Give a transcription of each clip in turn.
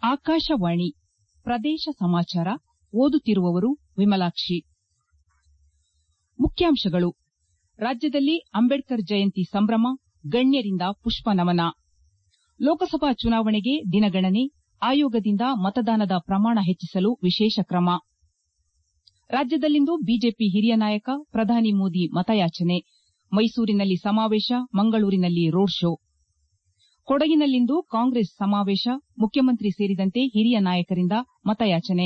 ಆಕಾಶವಾಣಿ ಪ್ರದೇಶ ಸಮಾಚಾರ ಓದುತ್ತಿರುವವರು ವಿಮಲಾಕ್ಷಿ ಮುಖ್ಯಾಂಶಗಳು ರಾಜ್ಯದಲ್ಲಿ ಅಂಬೇಡ್ಕರ್ ಜಯಂತಿ ಸಂಭ್ರಮ ಗಣ್ಯರಿಂದ ಪುಷ್ಪ ನಮನ ಲೋಕಸಭಾ ಚುನಾವಣೆಗೆ ದಿನಗಣನೆ ಆಯೋಗದಿಂದ ಮತದಾನದ ಪ್ರಮಾಣ ಹೆಚ್ಚಿಸಲು ವಿಶೇಷ ಕ್ರಮ ರಾಜ್ಯದಲ್ಲಿಂದು ಬಿಜೆಪಿ ಹಿರಿಯ ನಾಯಕ ಪ್ರಧಾನಿ ಮೋದಿ ಮತಯಾಚನೆ ಮೈಸೂರಿನಲ್ಲಿ ಸಮಾವೇಶ ಮಂಗಳೂರಿನಲ್ಲಿ ರೋಡ್ ಶೋ ಕೊಡಗಿನಲ್ಲಿಂದು ಕಾಂಗ್ರೆಸ್ ಸಮಾವೇಶ ಮುಖ್ಯಮಂತ್ರಿ ಸೇರಿದಂತೆ ಹಿರಿಯ ನಾಯಕರಿಂದ ಮತಯಾಚನೆ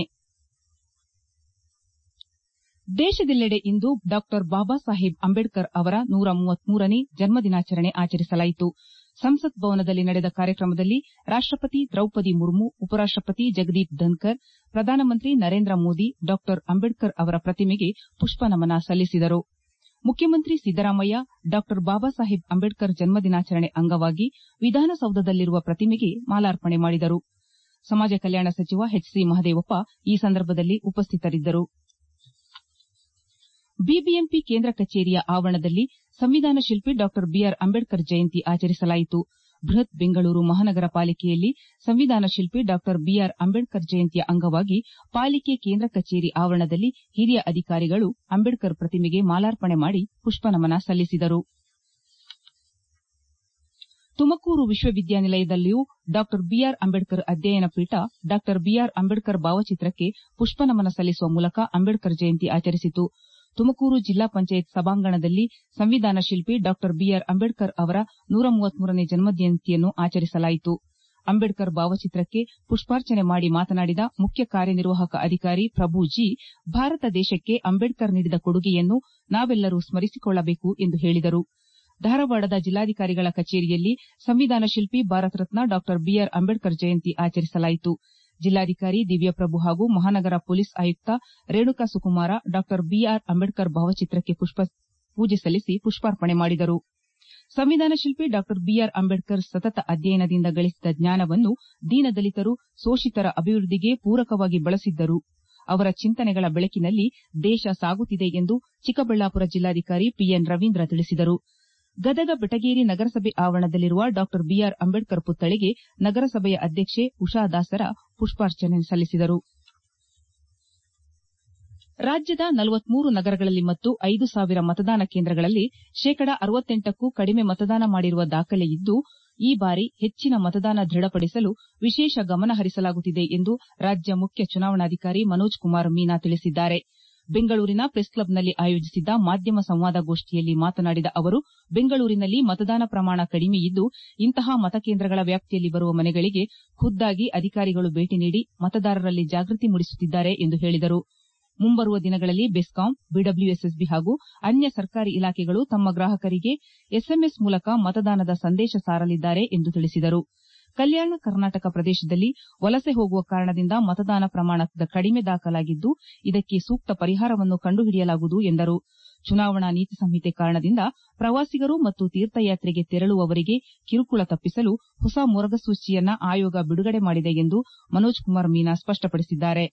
ದೇಶದೆಲ್ಲೆಡೆ ಇಂದು ಡಾ ಬಾಬಾ ಸಾಹೇಬ್ ಅಂಬೇಡ್ಕರ್ ಅವರ ನೂರ ಮೂವತ್ಮೂರನೇ ಜನ್ಮದಿನಾಚರಣೆ ಆಚರಿಸಲಾಯಿತು ಸಂಸತ್ ಭವನದಲ್ಲಿ ನಡೆದ ಕಾರ್ಯಕ್ರಮದಲ್ಲಿ ರಾಷ್ಟಪತಿ ದ್ರೌಪದಿ ಮುರ್ಮು ಉಪರಾಷ್ಟಪತಿ ಜಗದೀಪ್ ಧನ್ಕರ್ ಪ್ರಧಾನಮಂತ್ರಿ ನರೇಂದ್ರ ಮೋದಿ ಡಾ ಅಂಬೇಡ್ಕರ್ ಅವರ ಪ್ರತಿಮೆಗೆ ಪುಷ್ಪನಮನ ಸಲ್ಲಿಸಿದರು ಮುಖ್ಯಮಂತ್ರಿ ಸಿದ್ದರಾಮಯ್ಯ ಡಾ ಬಾಬಾ ಸಾಹೇಬ್ ಅಂಬೇಡ್ಕರ್ ಜನ್ಮದಿನಾಚರಣೆ ಅಂಗವಾಗಿ ವಿಧಾನಸೌಧದಲ್ಲಿರುವ ಪ್ರತಿಮೆಗೆ ಮಾಲಾರ್ಪಣೆ ಮಾಡಿದರು ಸಮಾಜ ಕಲ್ಯಾಣ ಸಚಿವ ಎಚ್ ಸಿ ಮಹದೇವಪ್ಪ ಈ ಸಂದರ್ಭದಲ್ಲಿ ಉಪಸ್ಥಿತರಿದ್ದರು ಬಿಬಿಎಂಪಿ ಕೇಂದ್ರ ಕಚೇರಿಯ ಆವರಣದಲ್ಲಿ ಸಂವಿಧಾನ ಶಿಲ್ಪಿ ಡಾ ಬಿಆರ್ ಅಂಬೇಡ್ಕರ್ ಜಯಂತಿ ಆಚರಿಸಲಾಯಿತು ಬೃಹತ್ ಬೆಂಗಳೂರು ಮಹಾನಗರ ಪಾಲಿಕೆಯಲ್ಲಿ ಸಂವಿಧಾನ ಶಿಲ್ಪಿ ಡಾ ಬಿಆರ್ ಅಂಬೇಡ್ಕರ್ ಜಯಂತಿಯ ಅಂಗವಾಗಿ ಪಾಲಿಕೆ ಕೇಂದ್ರ ಕಚೇರಿ ಆವರಣದಲ್ಲಿ ಹಿರಿಯ ಅಧಿಕಾರಿಗಳು ಅಂಬೇಡ್ಕರ್ ಪ್ರತಿಮೆಗೆ ಮಾಲಾರ್ಪಣೆ ಮಾಡಿ ಪುಷ್ಪನಮನ ಸಲ್ಲಿಸಿದರು ತುಮಕೂರು ವಿಶ್ವವಿದ್ಯಾನಿಲಯದಲ್ಲಿಯೂ ಡಾ ಬಿಆರ್ ಅಂಬೇಡ್ಕರ್ ಅಧ್ಯಯನ ಪೀಠ ಡಾ ಬಿಆರ್ ಅಂಬೇಡ್ಕರ್ ಭಾವಚಿತ್ರಕ್ಕೆ ಪುಷ್ಪನಮನ ಸಲ್ಲಿಸುವ ಮೂಲಕ ಅಂಬೇಡ್ಕರ್ ಜಯಂತಿ ಆಚರಿಸಿತು ತುಮಕೂರು ಜಿಲ್ಲಾ ಪಂಚಾಯತ್ ಸಭಾಂಗಣದಲ್ಲಿ ಸಂವಿಧಾನ ಶಿಲ್ಪಿ ಡಾ ಬಿಆರ್ ಅಂಬೇಡ್ಕರ್ ಅವರ ನೂರ ಮೂವತ್ಮೂರನೇ ಜನ್ಮಜಯಂತಿಯನ್ನು ಆಚರಿಸಲಾಯಿತು ಅಂಬೇಡ್ಕರ್ ಭಾವಚಿತ್ರಕ್ಕೆ ಪುಷ್ಪಾರ್ಚನೆ ಮಾಡಿ ಮಾತನಾಡಿದ ಮುಖ್ಯ ಕಾರ್ಯನಿರ್ವಾಹಕ ಅಧಿಕಾರಿ ಪ್ರಭು ಜಿ ಭಾರತ ದೇಶಕ್ಕೆ ಅಂಬೇಡ್ಕರ್ ನೀಡಿದ ಕೊಡುಗೆಯನ್ನು ನಾವೆಲ್ಲರೂ ಸ್ಮರಿಸಿಕೊಳ್ಳಬೇಕು ಎಂದು ಹೇಳಿದರು ಧಾರವಾಡದ ಜಿಲ್ಲಾಧಿಕಾರಿಗಳ ಕಚೇರಿಯಲ್ಲಿ ಸಂವಿಧಾನ ಶಿಲ್ಪಿ ಭಾರತ ರತ್ನ ಡಾ ಬಿಆರ್ ಅಂಬೇಡ್ಕರ್ ಜಯಂತಿ ಆಚರಿಸಲಾಯಿತು ಜಿಲ್ಲಾಧಿಕಾರಿ ದಿವ್ಯಪ್ರಭು ಹಾಗೂ ಮಹಾನಗರ ಪೊಲೀಸ್ ಆಯುಕ್ತ ರೇಣುಕಾ ಸುಕುಮಾರ ಡಾ ಬಿಆರ್ ಅಂಬೇಡ್ಕರ್ ಭಾವಚಿತ್ರಕ್ಕೆ ಪೂಜೆ ಸಲ್ಲಿಸಿ ಪುಷ್ಪಾರ್ಪಣೆ ಮಾಡಿದರು ಸಂವಿಧಾನ ಶಿಲ್ಪಿ ಡಾ ಬಿಆರ್ ಅಂಬೇಡ್ಕರ್ ಸತತ ಅಧ್ಯಯನದಿಂದ ಗಳಿಸಿದ ಜ್ಞಾನವನ್ನು ದೀನದಲಿತರು ಶೋಷಿತರ ಅಭಿವೃದ್ದಿಗೆ ಪೂರಕವಾಗಿ ಬಳಸಿದ್ದರು ಅವರ ಚಿಂತನೆಗಳ ಬೆಳಕಿನಲ್ಲಿ ದೇಶ ಸಾಗುತ್ತಿದೆ ಎಂದು ಚಿಕ್ಕಬಳ್ಳಾಪುರ ಜಿಲ್ಲಾಧಿಕಾರಿ ಪಿಎನ್ ರವೀಂದ್ರ ತಿಳಿಸಿದರು ಗದಗ ಬೆಟಗೇರಿ ನಗರಸಭೆ ಆವರಣದಲ್ಲಿರುವ ಡಾ ಬಿಆರ್ ಅಂಬೇಡ್ಕರ್ ಪುತ್ಥಳಿಗೆ ನಗರಸಭೆಯ ಅಧ್ಯಕ್ಷೆ ಉಷಾ ದಾಸರ ಪುಷ್ಪಾರ್ಚನೆ ಸಲ್ಲಿಸಿದರು ರಾಜ್ಯದ ನಲವತ್ಮೂರು ನಗರಗಳಲ್ಲಿ ಮತ್ತು ಐದು ಸಾವಿರ ಮತದಾನ ಕೇಂದ್ರಗಳಲ್ಲಿ ಶೇಕಡ ಅರವತ್ತೆಂಟಕ್ಕೂ ಕಡಿಮೆ ಮತದಾನ ಮಾಡಿರುವ ದಾಖಲೆಯಿದ್ದು ಈ ಬಾರಿ ಹೆಚ್ಚಿನ ಮತದಾನ ದೃಢಪಡಿಸಲು ವಿಶೇಷ ಗಮನ ಹರಿಸಲಾಗುತ್ತಿದೆ ಎಂದು ರಾಜ್ಯ ಮುಖ್ಯ ಚುನಾವಣಾಧಿಕಾರಿ ಮನೋಜ್ ಕುಮಾರ್ ಮೀನಾ ತಿಳಿಸಿದ್ದಾರೆ ಬೆಂಗಳೂರಿನ ಪ್ರೆಸ್ಕ್ಲಬ್ನಲ್ಲಿ ಆಯೋಜಿಸಿದ್ದ ಮಾಧ್ಯಮ ಸಂವಾದಗೋಷ್ಠಿಯಲ್ಲಿ ಮಾತನಾಡಿದ ಅವರು ಬೆಂಗಳೂರಿನಲ್ಲಿ ಮತದಾನ ಪ್ರಮಾಣ ಕಡಿಮೆಯಿದ್ದು ಇಂತಹ ಮತಕೇಂದ್ರಗಳ ವ್ಯಾಪ್ತಿಯಲ್ಲಿ ಬರುವ ಮನೆಗಳಿಗೆ ಖುದ್ದಾಗಿ ಅಧಿಕಾರಿಗಳು ಭೇಟಿ ನೀಡಿ ಮತದಾರರಲ್ಲಿ ಜಾಗೃತಿ ಮೂಡಿಸುತ್ತಿದ್ದಾರೆ ಎಂದು ಹೇಳಿದರು ಮುಂಬರುವ ದಿನಗಳಲ್ಲಿ ಬೆಸ್ಕಾಂ ಬಿಡಬ್ಲ್ಯೂಎಸ್ಎಸ್ಬಿ ಹಾಗೂ ಅನ್ಯ ಸರ್ಕಾರಿ ಇಲಾಖೆಗಳು ತಮ್ಮ ಗ್ರಾಹಕರಿಗೆ ಎಸ್ಎಂಎಸ್ ಮೂಲಕ ಮತದಾನದ ಸಂದೇಶ ಸಾರಲಿದ್ದಾರೆ ಎಂದು ತಿಳಿಸಿದರು ಕಲ್ಯಾಣ ಕರ್ನಾಟಕ ಪ್ರದೇಶದಲ್ಲಿ ವಲಸೆ ಹೋಗುವ ಕಾರಣದಿಂದ ಮತದಾನ ಪ್ರಮಾಣ ಕಡಿಮೆ ದಾಖಲಾಗಿದ್ದು ಇದಕ್ಕೆ ಸೂಕ್ತ ಪರಿಹಾರವನ್ನು ಕಂಡುಹಿಡಿಯಲಾಗುವುದು ಎಂದರು ಚುನಾವಣಾ ನೀತಿ ಸಂಹಿತೆ ಕಾರಣದಿಂದ ಪ್ರವಾಸಿಗರು ಮತ್ತು ತೀರ್ಥಯಾತ್ರೆಗೆ ತೆರಳುವವರಿಗೆ ಕಿರುಕುಳ ತಪ್ಪಿಸಲು ಹೊಸ ಮಾರ್ಗಸೂಚಿಯನ್ನ ಆಯೋಗ ಬಿಡುಗಡೆ ಮಾಡಿದೆ ಎಂದು ಮನೋಜ್ ಕುಮಾರ್ ಮೀನಾ ಸ್ಪಷ್ಟಪಡಿಸಿದ್ದಾರೆ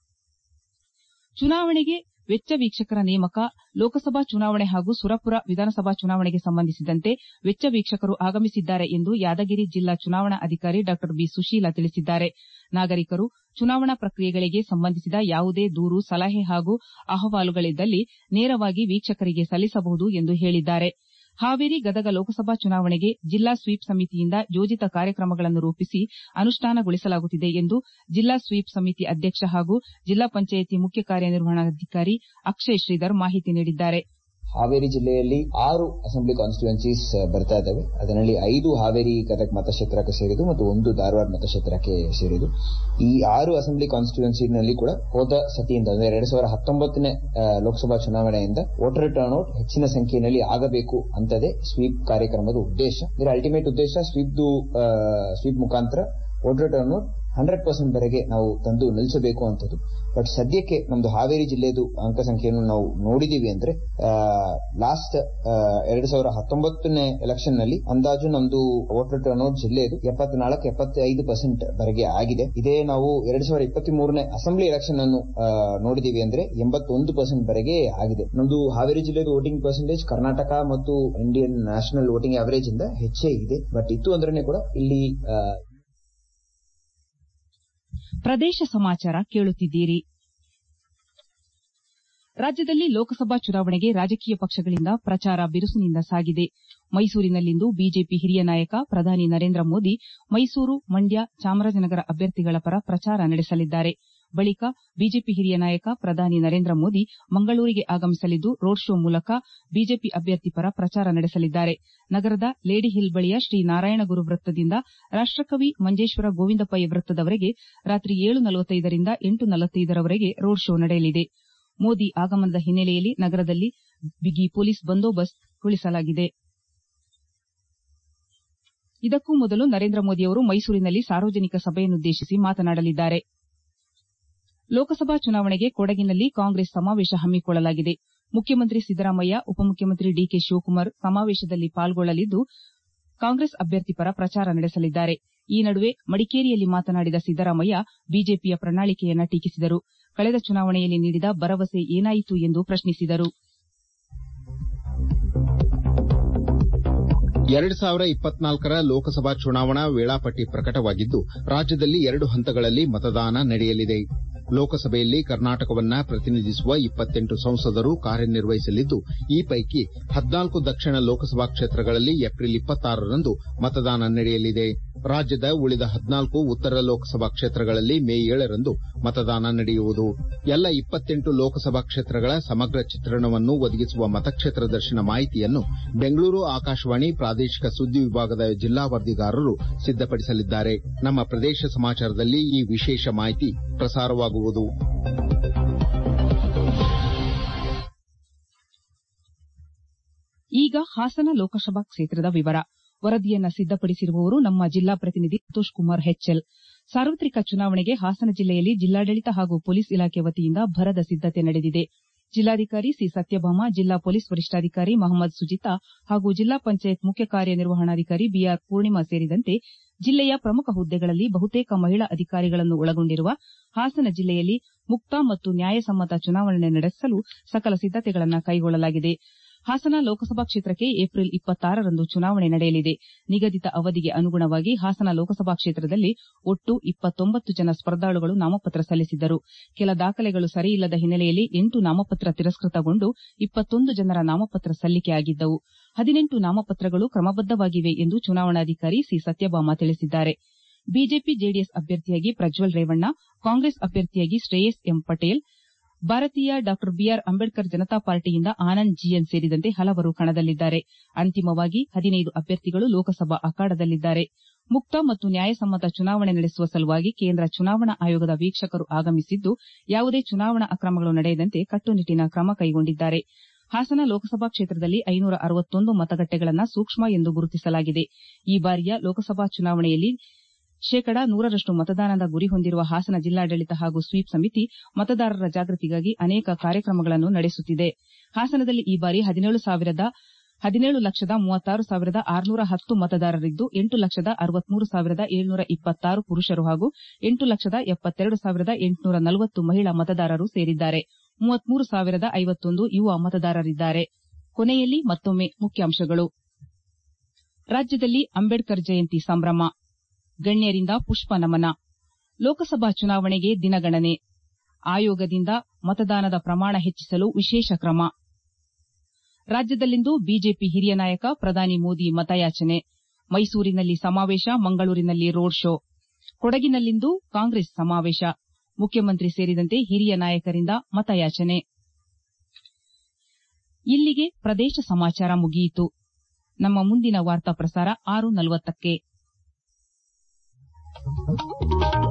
ಚುನಾವಣೆಗೆ ವೆಚ್ಚ ವೀಕ್ಷಕರ ನೇಮಕ ಲೋಕಸಭಾ ಚುನಾವಣೆ ಹಾಗೂ ಸುರಪುರ ವಿಧಾನಸಭಾ ಚುನಾವಣೆಗೆ ಸಂಬಂಧಿಸಿದಂತೆ ವೆಚ್ಚ ವೀಕ್ಷಕರು ಆಗಮಿಸಿದ್ದಾರೆ ಎಂದು ಯಾದಗಿರಿ ಜಿಲ್ಲಾ ಚುನಾವಣಾಧಿಕಾರಿ ಡಾ ಬಿ ಸುಶೀಲಾ ತಿಳಿಸಿದ್ದಾರೆ ನಾಗರಿಕರು ಚುನಾವಣಾ ಪ್ರಕ್ರಿಯೆಗಳಿಗೆ ಸಂಬಂಧಿಸಿದ ಯಾವುದೇ ದೂರು ಸಲಹೆ ಹಾಗೂ ಅಹವಾಲುಗಳಿದ್ದಲ್ಲಿ ನೇರವಾಗಿ ವೀಕ್ಷಕರಿಗೆ ಸಲ್ಲಿಸಬಹುದು ಎಂದು ಹೇಳಿದ್ದಾರೆ ಹಾವೇರಿ ಗದಗ ಲೋಕಸಭಾ ಚುನಾವಣೆಗೆ ಜಿಲ್ಲಾ ಸ್ವೀಪ್ ಸಮಿತಿಯಿಂದ ಯೋಜಿತ ಕಾರ್ಯಕ್ರಮಗಳನ್ನು ರೂಪಿಸಿ ಅನುಷ್ಠಾನಗೊಳಿಸಲಾಗುತ್ತಿದೆ ಎಂದು ಜಿಲ್ಲಾ ಸ್ವೀಪ್ ಸಮಿತಿ ಅಧ್ಯಕ್ಷ ಹಾಗೂ ಜಿಲ್ಲಾ ಪಂಚಾಯಿತಿ ಮುಖ್ಯ ಕಾರ್ಯನಿರ್ವಹಣಾಧಿಕಾರಿ ಅಕ್ಷಯ್ ಶ್ರೀಧರ್ ಮಾಹಿತಿ ನೀಡಿದ್ದಾರೆ ಹಾವೇರಿ ಜಿಲ್ಲೆಯಲ್ಲಿ ಆರು ಅಸೆಂಬ್ಲಿ ಕಾನ್ಸ್ಟಿಟ್ಯೂನ್ಸೀಸ್ ಬರ್ತಾ ಇದ್ದಾವೆ ಅದರಲ್ಲಿ ಐದು ಹಾವೇರಿ ಗದಗ ಮತಕ್ಷೇತ್ರಕ್ಕೆ ಸೇರಿದು ಮತ್ತು ಒಂದು ಧಾರವಾಡ ಮತಕ್ಷೇತ್ರಕ್ಕೆ ಸೇರಿದು ಈ ಆರು ಅಸೆಂಬ್ಲಿ ಕಾನ್ಸ್ಟಿಟ್ಯೂನ್ಸಿನಲ್ಲಿ ಕೂಡ ಹೋದ ಸತಿಯಿಂದ ಅಂದ್ರೆ ಎರಡ್ ಸಾವಿರದ ಹತ್ತೊಂಬತ್ತನೇ ಲೋಕಸಭಾ ಚುನಾವಣೆಯಿಂದ ವೋಟರ್ ಟರ್ನ್ ಔಟ್ ಹೆಚ್ಚಿನ ಸಂಖ್ಯೆಯಲ್ಲಿ ಆಗಬೇಕು ಅಂತದೇ ಸ್ವೀಪ್ ಕಾರ್ಯಕ್ರಮದ ಉದ್ದೇಶ ಇದರ ಅಲ್ಟಿಮೇಟ್ ಉದ್ದೇಶ ಸ್ವೀಪ್ ಸ್ವೀಪ್ ಮುಖಾಂತರ voter turnout hundred percent ವರೆಗೆ ನಾವು ತಂದು ನಿಲ್ಲಿಸಬೇಕು ಅಂತದ್ದು ಬಟ್ ಸದ್ಯಕ್ಕೆ ನಮ್ದು ಹಾವೇರಿ ಜಿಲ್ಲೆದು ಅಂಕ ಸಂಖ್ಯೆಯನ್ನು ನಾವು ನೋಡಿದೀವಿ ಅಂದ್ರೆ ಲಾಸ್ಟ್ ಎರಡ್ ಸಾವಿರದ ಹತ್ತೊಂಬತ್ತನೇ ಎಲೆಕ್ಷನ್ ನಲ್ಲಿ ಅಂದಾಜು ನಮ್ದು ವೋಟರ್ ಟರ್ನ್ಔಟ್ ಜಿಲ್ಲೆದು ಎಪ್ಪತ್ನಾಲ್ಕು ಎಪ್ಪತ್ತೈದು ಪರ್ಸೆಂಟ್ ವರೆಗೆ ಆಗಿದೆ ಇದೇ ನಾವು ಎರಡ್ ಸಾವಿರದ ಇಪ್ಪತ್ತ್ ಮೂರನೇ ಅಸೆಂಬ್ಲಿ ಎಲೆಕ್ಷನ್ ಅನ್ನು ನೋಡಿದೀವಿ ಅಂದ್ರೆ ಎಂಬತ್ತೊಂದು ಪರ್ಸೆಂಟ್ ವರೆಗೆ ಆಗಿದೆ ನಮ್ದು ಹಾವೇರಿ ಜಿಲ್ಲೆದು ವೋಟಿಂಗ್ ಪರ್ಸೆಂಟೇಜ್ ಕರ್ನಾಟಕ ಮತ್ತು ಇಂಡಿಯನ್ ನ್ಯಾಷನಲ್ ವೋಟಿಂಗ್ ಅವರೇಜ್ ಇಂದ ಹೆಚ್ಚೇ ಇದೆ ಬಟ್ ಇತ್ತು ಅಂದ್ರೆ ಕೂಡ ಇಲ್ಲಿ ಪ್ರದೇಶ ಸಮಾಚಾರ ಕೇಳುತ್ತಿದ್ದೀರಿ ರಾಜ್ಯದಲ್ಲಿ ಲೋಕಸಭಾ ಚುನಾವಣೆಗೆ ರಾಜಕೀಯ ಪಕ್ಷಗಳಿಂದ ಪ್ರಚಾರ ಬಿರುಸಿನಿಂದ ಸಾಗಿದೆ ಮೈಸೂರಿನಲ್ಲಿಂದು ಬಿಜೆಪಿ ಹಿರಿಯ ನಾಯಕ ಪ್ರಧಾನಿ ನರೇಂದ್ರ ಮೋದಿ ಮೈಸೂರು ಮಂಡ್ಯ ಚಾಮರಾಜನಗರ ಅಭ್ಯರ್ಥಿಗಳ ಪರ ಪ್ರಚಾರ ನಡೆಸಲಿದ್ದಾರೆ ಬಳಿಕ ಬಿಜೆಪಿ ಹಿರಿಯ ನಾಯಕ ಪ್ರಧಾನಿ ನರೇಂದ್ರ ಮೋದಿ ಮಂಗಳೂರಿಗೆ ಆಗಮಿಸಲಿದ್ದು ರೋಡ್ ಶೋ ಮೂಲಕ ಬಿಜೆಪಿ ಅಭ್ಯರ್ಥಿ ಪರ ಪ್ರಚಾರ ನಡೆಸಲಿದ್ದಾರೆ ನಗರದ ಲೇಡಿ ಹಿಲ್ ಬಳಿಯ ಶ್ರೀ ನಾರಾಯಣಗುರು ವೃತ್ತದಿಂದ ರಾಷ್ಟಕವಿ ಮಂಜೇಶ್ವರ ಗೋವಿಂದ ಪೈ ವೃತ್ತದವರೆಗೆ ರಾತ್ರಿ ರಿಂದ ರವರೆಗೆ ರೋಡ್ ಶೋ ನಡೆಯಲಿದೆ ಮೋದಿ ಆಗಮನದ ಹಿನ್ನೆಲೆಯಲ್ಲಿ ನಗರದಲ್ಲಿ ಬಿಗಿ ಪೊಲೀಸ್ ಬಂದೋಬಸ್ತ್ ಗೊಳಿಸಲಾಗಿದೆ ಇದಕ್ಕೂ ಮೊದಲು ನರೇಂದ್ರ ಮೋದಿಯವರು ಮೈಸೂರಿನಲ್ಲಿ ಸಾರ್ವಜನಿಕ ಸಭೆಯನ್ನುದ್ದೇಶಿಸಿ ಮಾತನಾಡಲಿದ್ದಾರೆ ಲೋಕಸಭಾ ಚುನಾವಣೆಗೆ ಕೊಡಗಿನಲ್ಲಿ ಕಾಂಗ್ರೆಸ್ ಸಮಾವೇಶ ಹಮ್ಮಿಕೊಳ್ಳಲಾಗಿದೆ ಮುಖ್ಯಮಂತ್ರಿ ಸಿದ್ದರಾಮಯ್ಯ ಉಪಮುಖ್ಯಮಂತ್ರಿ ಡಿಕೆ ಶಿವಕುಮಾರ್ ಸಮಾವೇಶದಲ್ಲಿ ಪಾಲ್ಗೊಳ್ಳಲಿದ್ದು ಕಾಂಗ್ರೆಸ್ ಅಭ್ಯರ್ಥಿ ಪರ ಪ್ರಚಾರ ನಡೆಸಲಿದ್ದಾರೆ ಈ ನಡುವೆ ಮಡಿಕೇರಿಯಲ್ಲಿ ಮಾತನಾಡಿದ ಸಿದ್ದರಾಮಯ್ಯ ಬಿಜೆಪಿಯ ಪ್ರಣಾಳಿಕೆಯನ್ನ ಟೀಕಿಸಿದರು ಕಳೆದ ಚುನಾವಣೆಯಲ್ಲಿ ನೀಡಿದ ಭರವಸೆ ಏನಾಯಿತು ಎಂದು ಪ್ರಶ್ನಿಸಿದರು ಎರಡು ಸಾವಿರ ಇಪ್ಪತ್ನಾಲ್ಕರ ಲೋಕಸಭಾ ಚುನಾವಣಾ ವೇಳಾಪಟ್ಟಿ ಪ್ರಕಟವಾಗಿದ್ದು ರಾಜ್ಯದಲ್ಲಿ ಎರಡು ಹಂತಗಳಲ್ಲಿ ಮತದಾನ ನಡೆಯಲಿದೆ ಲೋಕಸಭೆಯಲ್ಲಿ ಕರ್ನಾಟಕವನ್ನ ಪ್ರತಿನಿಧಿಸುವ ಇಪ್ಪತ್ತೆಂಟು ಸಂಸದರು ಕಾರ್ಯನಿರ್ವಹಿಸಲಿದ್ದು ಈ ಪೈಕಿ ಹದಿನಾಲ್ಕು ದಕ್ಷಿಣ ಲೋಕಸಭಾ ಕ್ಷೇತ್ರಗಳಲ್ಲಿ ಏಪ್ರಿಲ್ ಇಪ್ಪತ್ತಾರರಂದು ಮತದಾನ ನಡೆಯಲಿದೆ ರಾಜ್ಯದ ಉಳಿದ ಹದಿನಾಲ್ಕು ಉತ್ತರ ಲೋಕಸಭಾ ಕ್ಷೇತ್ರಗಳಲ್ಲಿ ಮೇ ಏಳರಂದು ಮತದಾನ ನಡೆಯುವುದು ಎಲ್ಲ ಇಪ್ಪತ್ತೆಂಟು ಲೋಕಸಭಾ ಕ್ಷೇತ್ರಗಳ ಸಮಗ್ರ ಚಿತ್ರಣವನ್ನು ಒದಗಿಸುವ ಮತಕ್ಷೇತ್ರ ದರ್ಶನ ಮಾಹಿತಿಯನ್ನು ಬೆಂಗಳೂರು ಆಕಾಶವಾಣಿ ಪ್ರಾದೇಶಿಕ ಸುದ್ದಿ ವಿಭಾಗದ ಜಿಲ್ಲಾ ವರದಿಗಾರರು ಸಿದ್ದಪಡಿಸಲಿದ್ದಾರೆ ನಮ್ಮ ಪ್ರದೇಶ ಸಮಾಚಾರದಲ್ಲಿ ಈ ವಿಶೇಷ ಮಾಹಿತಿ ಪ್ರಸಾರವಾಗುವುದು ಈಗ ಹಾಸನ ಲೋಕಸಭಾ ಕ್ಷೇತ್ರದ ವಿವರ ವರದಿಯನ್ನ ಸಿದ್ದಪಡಿಸಿರುವವರು ನಮ್ಮ ಜಿಲ್ಲಾ ಪ್ರತಿನಿಧಿ ಸಂತೋಷ್ ಕುಮಾರ್ ಹೆಚ್ಎಲ್ ಸಾರ್ವತ್ರಿಕ ಚುನಾವಣೆಗೆ ಹಾಸನ ಜಿಲ್ಲೆಯಲ್ಲಿ ಜಿಲ್ಲಾಡಳಿತ ಹಾಗೂ ಪೊಲೀಸ್ ಇಲಾಖೆ ವತಿಯಿಂದ ಭರದ ಸಿದ್ದತೆ ನಡೆದಿದೆ ಜಿಲ್ಲಾಧಿಕಾರಿ ಸಿ ಸತ್ಯಭಾಮ ಜಿಲ್ಲಾ ಪೊಲೀಸ್ ವರಿಷ್ಠಾಧಿಕಾರಿ ಮಹಮ್ಮದ್ ಸುಜಿತಾ ಹಾಗೂ ಜಿಲ್ಲಾ ಪಂಚಾಯತ್ ಮುಖ್ಯ ಕಾರ್ಯನಿರ್ವಹಣಾಧಿಕಾರಿ ಬಿಆರ್ ಪೂರ್ಣಿಮಾ ಸೇರಿದಂತೆ ಜಿಲ್ಲೆಯ ಪ್ರಮುಖ ಹುದ್ದೆಗಳಲ್ಲಿ ಬಹುತೇಕ ಮಹಿಳಾ ಅಧಿಕಾರಿಗಳನ್ನು ಒಳಗೊಂಡಿರುವ ಹಾಸನ ಜಿಲ್ಲೆಯಲ್ಲಿ ಮುಕ್ತ ಮತ್ತು ನ್ಯಾಯಸಮ್ಮತ ಚುನಾವಣೆ ನಡೆಸಲು ಸಕಲ ಸಿದ್ದತೆಗಳನ್ನು ಕೈಗೊಳ್ಳಲಾಗಿದೆ ಹಾಸನ ಲೋಕಸಭಾ ಕ್ಷೇತ್ರಕ್ಕೆ ಏಪ್ರಿಲ್ ಇಪ್ಪತ್ತಾರರಂದು ಚುನಾವಣೆ ನಡೆಯಲಿದೆ ನಿಗದಿತ ಅವಧಿಗೆ ಅನುಗುಣವಾಗಿ ಹಾಸನ ಲೋಕಸಭಾ ಕ್ಷೇತ್ರದಲ್ಲಿ ಒಟ್ಟು ಇಪ್ಪತ್ತೊಂಬತ್ತು ಜನ ಸ್ಪರ್ಧಾಳುಗಳು ನಾಮಪತ್ರ ಸಲ್ಲಿಸಿದ್ದರು ಕೆಲ ದಾಖಲೆಗಳು ಸರಿಯಿಲ್ಲದ ಹಿನ್ನೆಲೆಯಲ್ಲಿ ಎಂಟು ನಾಮಪತ್ರ ತಿರಸ್ಕೃತಗೊಂಡು ಇಪ್ಪತ್ತೊಂದು ಜನರ ನಾಮಪತ್ರ ಸಲ್ಲಿಕೆಯಾಗಿದ್ದವು ಹದಿನೆಂಟು ನಾಮಪತ್ರಗಳು ಕ್ರಮಬದ್ದವಾಗಿವೆ ಎಂದು ಚುನಾವಣಾಧಿಕಾರಿ ಸಿ ಸತ್ಯಭಾಮ ತಿಳಿಸಿದ್ದಾರೆ ಬಿಜೆಪಿ ಜೆಡಿಎಸ್ ಅಭ್ಯರ್ಥಿಯಾಗಿ ಪ್ರಜ್ವಲ್ ರೇವಣ್ಣ ಕಾಂಗ್ರೆಸ್ ಅಭ್ಯರ್ಥಿಯಾಗಿ Shreyas M Patel Bharatiya Dr B R Ambedkar Janata ಪಾರ್ಟಿಯಿಂದ ಆನಂದ್ ಜಿಎನ್ ಸೇರಿದಂತೆ ಹಲವರು ಕಣದಲ್ಲಿದ್ದಾರೆ ಅಂತಿಮವಾಗಿ ಹದಿನೈದು ಅಭ್ಯರ್ಥಿಗಳು ಲೋಕಸಭಾ ಅಖಾಡದಲ್ಲಿದ್ದಾರೆ ಮುಕ್ತ ಮತ್ತು ನ್ಯಾಯಸಮ್ಮತ ಚುನಾವಣೆ ನಡೆಸುವ ಸಲುವಾಗಿ ಕೇಂದ್ರ ಚುನಾವಣಾ ಆಯೋಗದ ವೀಕ್ಷಕರು ಆಗಮಿಸಿದ್ದು ಯಾವುದೇ ಚುನಾವಣಾ ಅಕ್ರಮಗಳು ನಡೆಯದಂತೆ ಕಟ್ಟುನಿಟ್ಟಿನ ಕ್ರಮ ಕೈಗೊಂಡಿದ್ದಾರೆ ಹಾಸನ ಲೋಕಸಭಾ ಕ್ಷೇತ್ರದಲ್ಲಿ ಐನೂರ ಅರವತ್ತೊಂದು ಮತಗಟ್ಟೆಗಳನ್ನು ಸೂಕ್ಷ್ಮ ಎಂದು ಗುರುತಿಸಲಾಗಿದೆ ಈ ಬಾರಿಯ ಲೋಕಸಭಾ ಚುನಾವಣೆಯಲ್ಲಿ ಶೇಕಡಾ ನೂರರಷ್ಟು ಮತದಾನದ ಗುರಿ ಹೊಂದಿರುವ ಹಾಸನ ಜಿಲ್ಲಾಡಳಿತ ಹಾಗೂ ಸ್ವೀಪ್ ಸಮಿತಿ ಮತದಾರರ ಜಾಗೃತಿಗಾಗಿ ಅನೇಕ ಕಾರ್ಯಕ್ರಮಗಳನ್ನು ನಡೆಸುತ್ತಿದೆ ಹಾಸನದಲ್ಲಿ ಈ ಬಾರಿ ಹದಿನೇಳು ಲಕ್ಷದ ಮೂವತ್ತಾರು ಸಾವಿರದ ಆರುನೂರ ಹತ್ತು ಮತದಾರರಿದ್ದು ಎಂಟು ಲಕ್ಷದ ಅರವತ್ಮೂರು ಸಾವಿರದ ಏಳ್ನೂರ ಇಪ್ಪತ್ತಾರು ಪುರುಷರು ಹಾಗೂ ಎಂಟು ಲಕ್ಷದ ಎಪ್ಪತ್ತೆರಡು ಸಾವಿರದ ಎಂಟುನೂರ ನಲವತ್ತು ಮಹಿಳಾ ಮತದಾರರು ಸೇರಿದ್ದಾರೆ ಮೂವತ್ಮೂರು ಸಾವಿರದ ಐವತ್ತೊಂದು ಯುವ ಮತದಾರರಿದ್ದಾರೆ ಕೊನೆಯಲ್ಲಿ ಮತ್ತೊಮ್ಮೆ ಮುಖ್ಯಾಂಶಗಳು ರಾಜ್ಯದಲ್ಲಿ ಅಂಬೇಡ್ಕರ್ ಜಯಂತಿ ಸಂಭ್ರಮ ಗಣ್ಯರಿಂದ ಪುಷ್ಪ ನಮನ ಲೋಕಸಭಾ ಚುನಾವಣೆಗೆ ದಿನಗಣನೆ ಆಯೋಗದಿಂದ ಮತದಾನದ ಪ್ರಮಾಣ ಹೆಚ್ಚಿಸಲು ವಿಶೇಷ ಕ್ರಮ ರಾಜ್ಯದಲ್ಲಿಂದು ಬಿಜೆಪಿ ಹಿರಿಯ ನಾಯಕ ಪ್ರಧಾನಿ ಮೋದಿ ಮತಯಾಚನೆ ಮೈಸೂರಿನಲ್ಲಿ ಸಮಾವೇಶ ಮಂಗಳೂರಿನಲ್ಲಿ ರೋಡ್ ಶೋ ಕೊಡಗಿನಲ್ಲಿಂದು ಕಾಂಗ್ರೆಸ್ ಸಮಾವೇಶ ಮುಖ್ಯಮಂತ್ರಿ ಸೇರಿದಂತೆ ಹಿರಿಯ ನಾಯಕರಿಂದ ಮತಯಾಚನೆ ಇಲ್ಲಿಗೆ ಪ್ರದೇಶ ಸಮಾಚಾರ ಮುಗಿಯಿತು ನಮ್ಮ ಮುಂದಿನ ವಾರ್ತಾ ಪ್ರಸಾರ ಆರು ನಲವತ್ತಕ್ಕೆ